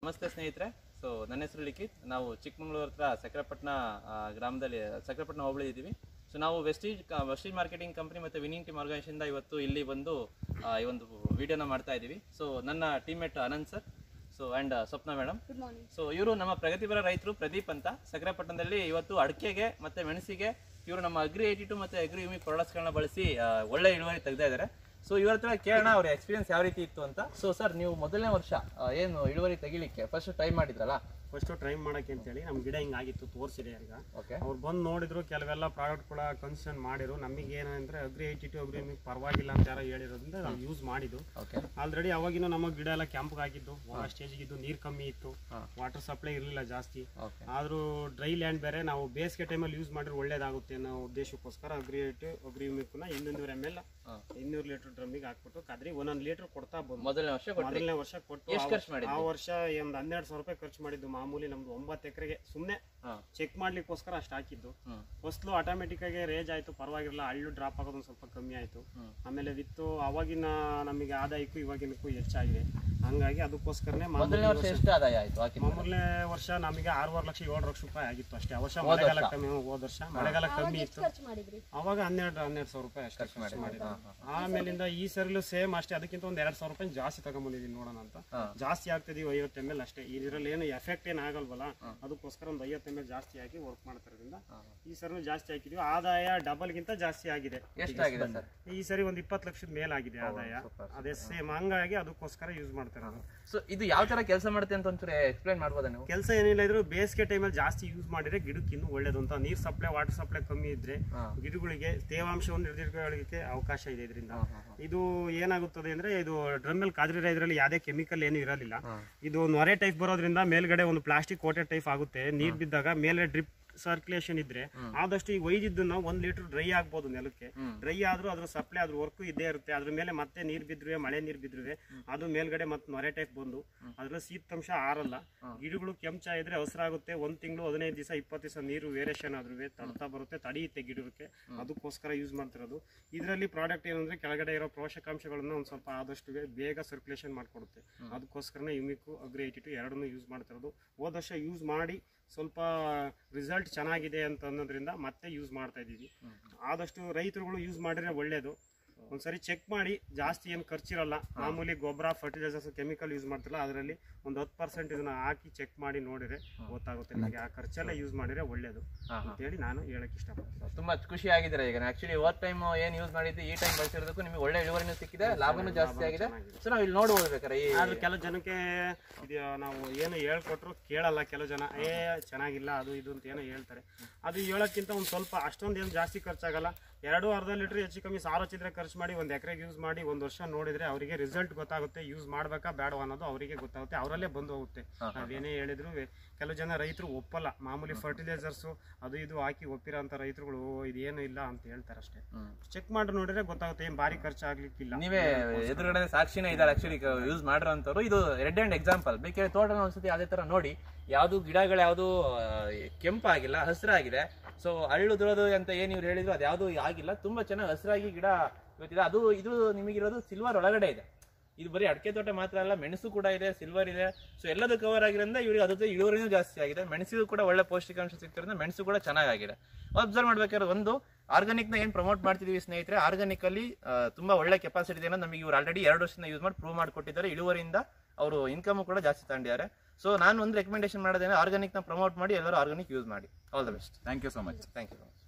ನಮಸ್ತೆ ಸ್ನೇಹಿತರೆ ಸೊ ನನ್ನ ಹೆಸರು ಲಿಖಿತ್ ನಾವು ಚಿಕ್ಕಮಗಳೂರು ಹತ್ರ ಸಕ್ರೆಪಟ್ಟಣ ಆ, ಗ್ರಾಮದಲ್ಲಿ ಸಕ್ರೆಪಟ್ಟಣ ಹೋಬಳಿ ಇದ್ದೀವಿ ಸೊ ನಾವು ವೆಸ್ಟೀಜ್ ವೆಸ್ಟೀಜ್ ಮಾರ್ಕೆಟಿಂಗ್ ಕಂಪನಿ ಮತ್ತು ವಿನಿಂಗ್ ಟೀಮ್ ಆರ್ಗನೈಸೇಷನ್ದ ಇವತ್ತು ಇಲ್ಲಿ ಬಂದು ಆ, ಈ ಒಂದು ವಿಡಿಯೋನ ಮಾಡ್ತಾ ಇದ್ದೀವಿ ಸೊ ನನ್ನ teammate Anant sir so and Swapna madam good morning so ಇವರು ನಮ್ಮ ಪ್ರಗತಿಪರ ರೈತರು ಪ್ರದೀಪ್ ಅಂತ ಸಕ್ರೆಪಟ್ಟಣದಲ್ಲಿ ಇವತ್ತು ಅಡಿಕೆಗೆ ಮತ್ತು ಮೆಣಸಿಗೆ ಇವರು ನಮ್ಮ ಅಗ್ರಿ ಏಯ್ಟಿ ಟು ಮತ್ತು ಅಗ್ರಿ ಯೂಮಿ ಪ್ರಾಡಕ್ಟ್ಸ್ಗಳನ್ನ ಬಳಸಿ ಆ, ಒಳ್ಳೆ ಇಳುವರಿ ತೆಗ್ತಾ ಇದ್ದಾರೆ ಸೊ ಇವ್ರ ಹತ್ರ ಕೇಳೋಣ ಅವ್ರ ಎಕ್ಸ್ಪೀರಿಯನ್ಸ್ ಯಾವ ರೀತಿ ಇತ್ತು ಅಂತ ಸೊ ಸರ್ ನೀವು ಮೊದಲನೇ ವರ್ಷ ಆ, ಏನು ಇಳುವರಿ ತೆಗಿಲಿಕ್ಕೆ ಫಸ್ಟ್ ಟ್ರೈ ಮಾಡಿದ್ರಲ್ಲ ಫಸ್ಟ್ ಟ್ರೈ ಮಾಡಕ್ಕೆ ಅಂತೇಳಿ ನಮ್ಮ ಗಿಡ ಹಿಂಗಾಗಿತ್ತು ತೋರಿಸಿದೆ ಈಗ ಓಕೆ ಅವ್ರು ಬಂದು ನೋಡಿದ್ರು ಕೆಲವೆಲ್ಲ ಪ್ರಾಡಕ್ಟ್ ಕೂಡ ಕನ್ಸರ್ನ್ ಮಾಡಿರು ನಮಗೆ ಏನಂದ್ರೆ ಅಗ್ರಿ ಏಯ್ಟಿ ಟು ಅಗ್ರಿ ನಿಮಗೆ ಪರವಾಗಿಲ್ಲ ಅಂತ ಯಾರೋ ಹೇಳಿರೋದ್ರಿಂದ ನಾವು ಯೂಸ್ ಮಾಡಿದ್ದು ಓಕೆ ಆಲ್ರೆಡಿ ಅವಾಗಿನ ನಮ್ಮ ಗಿಡ ಎಲ್ಲ ಕೆಂಪಗಾಗಿದ್ದು ಒಳ ಸ್ಟೇಜಿಗೆ ಇದ್ದು ನೀರು ಕಮ್ಮಿ ಇತ್ತು ವಾಟರ್ ಸಪ್ಲೈ ಇರಲಿಲ್ಲ ಜಾಸ್ತಿ ಓಕೆ ಆದರೂ ಡ್ರೈ ಲ್ಯಾಂಡ್ ಬೇರೆ ನಾವು ಬೇಸಿಗೆ ಟೈಮಲ್ಲಿ ಯೂಸ್ ಮಾಡಿದ್ರೆ ಒಳ್ಳೇದಾಗುತ್ತೆ ಅನ್ನೋ ಉದ್ದೇಶಕ್ಕೋಸ್ಕರ ಅಗ್ರಿ ಏಟ್ ಅಗ್ರಿ ಮಿಕ್ಕನ್ನ ಇನ್ನೊಂದೂವರೆ ಎಮ್ ಎಲ್ ಹಾ. ಇನ್ನೂರು ಲೀಟರ್ ಡ್ರಮ್ಮಿಗೆ ಹಾಕ್ಬಿಟ್ಟು ಕದ್ರಿ ಒಂದೊಂದು ಲೀಟರ್ ಕೊಡ್ತಾ ಬಂದು ಮೊದಲನೇ ವರ್ಷ ಕೊಟ್ರಿ ಮೊದಲನೇ ವರ್ಷ ಕೊಟ್ಟು ಎಷ್ಟು ಆ ಖರ್ಚು ಮಾಡಿದ್ರಿ? ಆ ವರ್ಷ ಒಂದು ಹನ್ನೆರಡು ಸಾವಿರ ರೂಪಾಯಿ ಖರ್ಚು ಮಾಡಿದ್ದು ಮಾಮೂಲಿ ನಮ್ದು ಒಂಬತ್ತು ಎಕರೆಗೆ ಸುಮ್ಮನೆ ಹಾಂ ಚೆಕ್ ಮಾಡ್ಲಿಕ್ಕೋಸ್ಕರ ಅಷ್ಟು ಹಾಕಿದ್ದು ಹ್ಞೂ ಫಸ್ಲು ಆಟೋಮೆಟಿಕ್ ಆಗಿ ರೇಜ್ ಆಯ್ತು ಪರವಾಗಿಲ್ಲ ಹಳ್ಳು ಡ್ರಾಪ್ ಆಗೋದು ಒಂದು ಸ್ವಲ್ಪ ಕಮ್ಮಿ ಆಯ್ತು ಹ್ಮ್. ಆಮೇಲೆ ವಿತ್ತು ಅವಾಗಿನ ನಮಗೆ ಆದಾಯಕ್ಕೂ ಇವಾಗಿನಕ್ಕೂ ಹೆಚ್ಚಾಗಿದೆ ಹಂಗಾಗಿ ಅದಕ್ಕೋಸ್ಕರನೇ ಮೊದಲನೇ ವರ್ಷ ಎಷ್ಟು ಆದಾಯ ಆಯ್ತು ಹಾಕಿದ್ದು ಮಾಮೂಲನೇ ವರ್ಷ ನಮಗೆ ಆರೂವರೆ ಲಕ್ಷ ಏಳು ಲಕ್ಷ ರೂಪಾಯಿ ಆಗಿತ್ತು ಅಷ್ಟೇ ಆ ವರ್ಷ ಮಳೆಗಾಲ ಕಮ್ಮಿ ಹೋದ ವರ್ಷ ಮಳೆಗಾಲ ಕಮ್ಮಿ ಇತ್ತು ಖರ್ಚು ಮಾಡಿದ್ರಿ ಅವಾಗ ಹನ್ನೆರಡು ಹನ್ನೆರಡು ಸಾವಿರ ರೂಪಾಯಿ ಅಷ್ಟೇ ಖರ್ಚು ಮಾಡಿದ್ದು ಆಮೇಲಿಂದ ಈ ಸರಿಲು ಸೇಮ್ ಅಷ್ಟೇ ಅದಕ್ಕಿಂತ ಒಂದು ಎರಡು ಸಾವಿರ ರೂಪಾಯಿ ಜಾಸ್ತಿ ತಗೊಂಬಂದಿದ್ದೀನಿ ನೋಡೋಣ ಅಂತ ಹಾ. ಜಾಸ್ತಿ ಆಗ್ತಿದೀವಿ ಐವತ್ತು ಎಮ್ ಎಲ್ ಅಷ್ಟೇ ಇದರಲ್ಲಿ ಏನು ಎಫೆಕ್ಟ್ ಏನು ಆಗಲ್ವಲ್ಲ ಅದಕ್ಕೋಸ್ಕರ ಒಂದು ಐವತ್ತು ಎಮ್ ಎಲ್ ಜಾಸ್ತಿ ಹಾಕಿ ವರ್ಕ್ ಮಾಡ್ತಾರಿಂದ ಈ ಸರಿನೂ ಜಾಸ್ತಿ ಹಾಕಿದ್ವಿ ಆದಾಯ ಡಬಲ್ಗಿಂತ ಜಾಸ್ತಿ ಆಗಿದೆ ಎಷ್ಟಾಗಿದೆ ಸರ್ ಈ ಸರಿ ಒಂದು ಇಪ್ಪತ್ತು ಲಕ್ಷದ ಮೇಲಾಗಿದೆ ಆದಾಯ ಅದೇ ಸೇಮ್ ಹಂಗಾಗಿ ಅದಕ್ಕೋಸ್ಕರ ಯೂಸ್ ಮಾಡ್ತಾರೆ ಸೊ ಇದು ಯಾವ ತರ ಕೆಲಸ ಮಾಡುತ್ತೆ ಅಂತ ಒಂಚೂರು ಎಕ್ಸ್ಪ್ಲೈನ್ ಮಾಡ್ಬೋದಾ ನೀವು ಕೆಲಸ ಏನಿಲ್ಲ ಇದ್ರು ಬೇಸಿಗೆ ಟೈಮಲ್ಲಿ ಜಾಸ್ತಿ ಯೂಸ್ ಮಾಡಿದ್ರೆ ಗಿಡಕ್ಕೆ ಇನ್ನೂ ಒಳ್ಳೇದು ಅಂತ ನೀರ್ ಸಪ್ಲೈ ವಾಟರ್ ಸಪ್ಲೈ ಕಮ್ಮಿ ಇದ್ರೆ ಹಾ. ಗಿಡಗಳಿಗೆ ತೇವಾಂಶವನ್ನು ಹಿಡಿದಿಟ್ಕೊಳ್ಳಿಕ್ಕೆ ಅವಕಾಶ ಇದೆ ಇದರಿಂದ ಇದು ಏನಾಗುತ್ತದೆ ಅಂದ್ರೆ ಇದು ಡ್ರಮ್ಮಲ್ಲಿ ಕಾದ್ರಿರ ಇದರಲ್ಲಿ ಯಾವುದೇ ಕೆಮಿಕಲ್ ಏನು ಇರಲಿಲ್ಲ ಇದು ನೊರೆ ಟೈಪ್ ಬರೋದ್ರಿಂದ ಮೇಲ್ಗಡೆ ಒಂದು ಪ್ಲಾಸ್ಟಿಕ್ ಕೋಟೆ ಟೈಪ್ ಆಗುತ್ತೆ ನೀರ್ ಬಿದ್ದಾಗ ಮೇಲೆ ಡ್ರಿಪ್ ಸರ್ಕ್ಯುಲೇಷನ್ ಇದ್ರೆ ಆದಷ್ಟು ಈ ಒಯ್ದಿದ್ದನ್ನ ಒಂದ್ ಲೀಟರ್ ಡ್ರೈ ಆಗ್ಬೋದು ನೆಲಕ್ಕೆ ಡ್ರೈ ಆದ್ರೂ ಅದ್ರ ಸಪ್ಲೈ ಅದ್ರ ವರ್ಕ್ ಇದ್ದೇ ಇರುತ್ತೆ ಅದ್ರ ಮೇಲೆ ಮತ್ತೆ ನೀರ್ ಬಿದ್ರುವೆ ಮಳೆ ನೀರ್ ಬಿದ್ರುವೆ ಅದು ಮೇಲ್ಗಡೆ ಮತ್ತೆ ನೊರೆ ಟೈಪ್ ಬಂದು ಅದ್ರ ಶೀತಾಂಶ ಆರಲ್ಲ ಗಿಡಗಳು ಕೆಂಚ ಇದ್ರೆ ಹಸ್ರಾಗುತ್ತೆ ಒಂದ್ ತಿಂಗಳು ಹದಿನೈದು ದಿವಸ ಇಪ್ಪತ್ತು ದಿವಸ ನೀರು ವೇರಿಯೇಷನ್ ಆದ್ರೂ ತಡ್ತಾ ಬರುತ್ತೆ ತಡೆಯುತ್ತೆ ಗಿಡಕ್ಕೆ ಅದಕ್ಕೋಸ್ಕರ ಯೂಸ್ ಮಾಡ್ತಿರೋದು ಇದರಲ್ಲಿ ಪ್ರಾಡಕ್ಟ್ ಏನಂದ್ರೆ ಕೆಳಗಡೆ ಇರೋ ಪೋಷಕಾಂಶಗಳನ್ನ ಒಂದ್ ಸ್ವಲ್ಪ ಆದಷ್ಟು ಬೇಗ ಸರ್ಕ್ಯುಲೇಷನ್ ಮಾಡ್ಕೊಡುತ್ತೆ ಅದಕ್ಕೋಸ್ಕರನೇ ಯುಮಿಕ್ಕು ಅಗ್ರಿ ಏಯ್ಟಿ ಟು ಎರಡನ್ನೂ ಯೂಸ್ ಮಾಡ್ತಿರೋದು ಹೋದ ವರ್ಷ ಯೂಸ್ ಮಾಡಿ ಸ್ವಲ್ಪ ರಿಸಲ್ಟ್ ಚೆನ್ನಾಗಿದೆ ಅಂತ ಅನ್ನೋದ್ರಿಂದ ಮತ್ತೆ ಯೂಸ್ ಮಾಡ್ತಾ ಇದ್ದೀವಿ ಆದಷ್ಟು ರೈತರುಗಳು ಯೂಸ್ ಮಾಡಿದ್ರೆ ಒಳ್ಳೇದು ಒಂದ್ಸರಿ ಚೆಕ್ ಮಾಡಿ ಜಾಸ್ತಿ ಏನು ಖರ್ಚಿರಲ್ಲ ಮಾಮೂಲಿ ಗೊಬ್ಬರ ಫರ್ಟಿಲೈಸರ್ಸ್ ಕೆಮಿಕಲ್ ಯೂಸ್ ಮಾಡ್ತಿರಲ್ಲ ಅದರಲ್ಲಿ ಒಂದು ಹತ್ತು ಪರ್ಸೆಂಟ್ ಇದನ್ನ ಹಾಕಿ ಚೆಕ್ ಮಾಡಿ ನೋಡಿದ್ರೆ ಗೊತ್ತಾಗುತ್ತೆ ನಿಮಗೆ ಆ ಖರ್ಚೆಲ್ಲ ಯೂಸ್ ಮಾಡಿದ್ರೆ ಒಳ್ಳೇದು ಹಾ, ಹಾ. ಅಂತೇಳಿ ನಾನು ಹೇಳಕ್ ಇಷ್ಟಪಡ್ತೀನಿ ತುಂಬಾ ಖುಷಿ ಆಗಿದ್ರೆ ಈಗ ಆಕ್ಚುಲಿ ಹೋದ್ ಟೈಮ್ ಏನ್ ಯೂಸ್ ಮಾಡಿದ್ದು ಈ ಟೈಮ್ ಬಳಸಿರೋದಕ್ಕೂ ನಿಮಗೆ ಒಳ್ಳೆ ಇಳುವರಿನೂ ಸಿಕ್ಕಿದೆ ಲಾಭನೂ ಜಾಸ್ತಿ ಆಗಿದೆ ಸೊ ನಾವು ಇಲ್ಲಿ ನೋಡ್ಬೋದು ಬೇಕಾರೆ ಈ ಆದ್ರೆ ಕೆಲವು ಜನಕ್ಕೆ ಇದು ನಾವು ಏನು ಹೇಳ್ಕೊಟ್ರು ಕೇಳಲ್ಲ ಕೆಲವು ಜನ ಏ ಚೆನ್ನಾಗಿಲ್ಲ ಅದು ಇದು ಅಂತ ಏನೋ ಹೇಳ್ತಾರೆ ಅದು ಹೇಳೋಕ್ಕಿಂತ ಒಂದು ಸ್ವಲ್ಪ ಅಷ್ಟೊಂದು ಏನು ಜಾಸ್ತಿ ಖರ್ಚಾಗಲ್ಲ ಎರಡು ಅರ್ಧ ಲೀಟರ್ ಹೆಚ್ಚು ಕಮ್ಮಿ ಸಾವಿರ ಚಿಲ್ಲರೆ ಖರ್ಚು ಮಾಡಿ ಒಂದು ಎಕರೆಗೆ ಯೂಸ್ ಮಾಡಿ ಒಂದು ವರ್ಷ ನೋಡಿದ್ರೆ ಅವರಿಗೆ ರಿಸಲ್ಟ್ ಗೊತ್ತಾಗುತ್ತೆ ಯೂಸ್ ಮಾಡ್ಬೇಕಾ ಬೇಡವಾ ಅನ್ನೋದು ಅವರಿಗೆ ಗೊತ್ತಾಗುತ್ತೆ ಅವರಲ್ಲೇ ಬಂದು ಹೋಗುತ್ತೆ ನಾವೇನೇ ಹೇಳಿದ್ರು ವೆ- ಕೆಲವು ಜನ ರೈತರು ಒಪ್ಪಲ್ಲ ಮಾಮೂಲಿ ಫರ್ಟಿಲೈಸರ್ಸು ಅದು ಇದು ಹಾಕಿ ಒಪ್ಪಿರೋಂಥ ರೈತರುಗಳು ಇದೇನು ಇಲ್ಲ ಅಂತ ಹೇಳ್ತಾರೆ ಅಷ್ಟೇ ಚೆಕ್ ಮಾಡಿ ನೋಡಿದ್ರೆ ಗೊತ್ತಾಗುತ್ತೆ ಏನು ಭಾರಿ ಖರ್ಚು ಆಗ್ಲಿಕ್ಕಿಲ್ಲ ನೀವೇ ಎದುರುಗಡೆ ಸಾಕ್ಷಿನೇ ಇದ್ದಾರೆ ಆಕ್ಚುಲಿ ಯೂಸ್ ಮಾಡಿರೋಂಥವ್ರು ಇದು ರೆಡ್ ಹ್ಯಾಂಡ್ ಎಕ್ಸಾಂಪಲ್ ಬೇಕಾದ್ರೆ ತೋಟನ ಒಂದ್ಸತಿ ಅದೇ ತರ ನೋಡಿ ಯಾವುದು ಗಿಡಗಳು ಯಾವುದು ಕೆಂಪಾಗಿಲ್ಲ ಹಸಿರಾಗಿದೆ ಸೊ ಹಳ್ಳು ದುರೋದು ಅಂತ ಏನ್ ಇವ್ರು ಹೇಳಿದ್ರು ಅದು ಯಾವುದು ಆಗಿಲ್ಲ ತುಂಬಾ ಚೆನ್ನಾಗಿ ಹಸಿರಾಗಿ ಗಿಡ ಇವತ್ತಿದೆ ಅದು ಇದು ನಿಮಗಿರೋದು ಸಿಲ್ವರ್ ಒಳಗಡೆ ಇದೆ ಇದು ಬರೀ ಅಡಿಕೆ ತೋಟ ಮಾತ್ರ ಅಲ್ಲ ಮೆಣಸು ಕೂಡ ಇದೆ ಸಿಲ್ವರ್ ಇದೆ ಸೊ ಎಲ್ಲದೂ ಕವರ್ ಆಗಿರೋದ್ರಿಂದ ಇವ್ರಿಗೆ ಅದ್ರ ಜೊತೆ ಇಳುವರಿನೂ ಜಾಸ್ತಿ ಆಗಿದೆ ಮೆಣಸಿಗೂ ಕೂಡ ಒಳ್ಳೆ ಪೌಷ್ಟಿಕಾಂಶ ಸಿಗ್ತಿರೋದ್ರಿಂದ ಮೆಣಸು ಕೂಡ ಚೆನ್ನಾಗಿದೆ ಅಬ್ಸರ್ವ್ ಮಾಡ್ಬೇಕಾದ್ರೆ ಒಂದು ಆರ್ಗಾನಿಕ್ ನ ಏನ್ ಪ್ರಮೋಟ್ ಮಾಡ್ತಿದೀವಿ ಸ್ನೇಹಿತರೆ ಆರ್ಗಾನಿಕ್ ಅಲ್ಲಿ ಆ, ತುಂಬಾ ಒಳ್ಳೆ ಕೆಪಾಸಿಟಿ ಇದೆ ಅನ್ನೋದು ನಮಗೆ ಇವ್ರು ಆಲ್ರೆಡಿ ಎರಡು ವರ್ಷದಿಂದ ಯೂಸ್ ಮಾಡಿ ಪ್ರೂವ್ ಮಾಡಿಕೊಟ್ಟಿದ್ದಾರೆ ಇಳುವರಿಯಿಂದ ಅವರು ಇನ್ಕಮ್ ಕೂಡ ಜಾಸ್ತಿ ತಗೊಂಡಿದ್ದಾರೆ ಸೊ ನಾನು ಒಂದು ರೆಕಮೆಂಡೇಶನ್ ಮಾಡೋದೇನೆ ಆರ್ಗಾನಿಕ್ ನ ಪ್ರಮೋಟ್ ಮಾಡಿ ಎಲ್ಲರೂ ಆರ್ಗಾನಿಕ್ ಯೂಸ್ ಮಾಡಿ all the best thank you so much thank you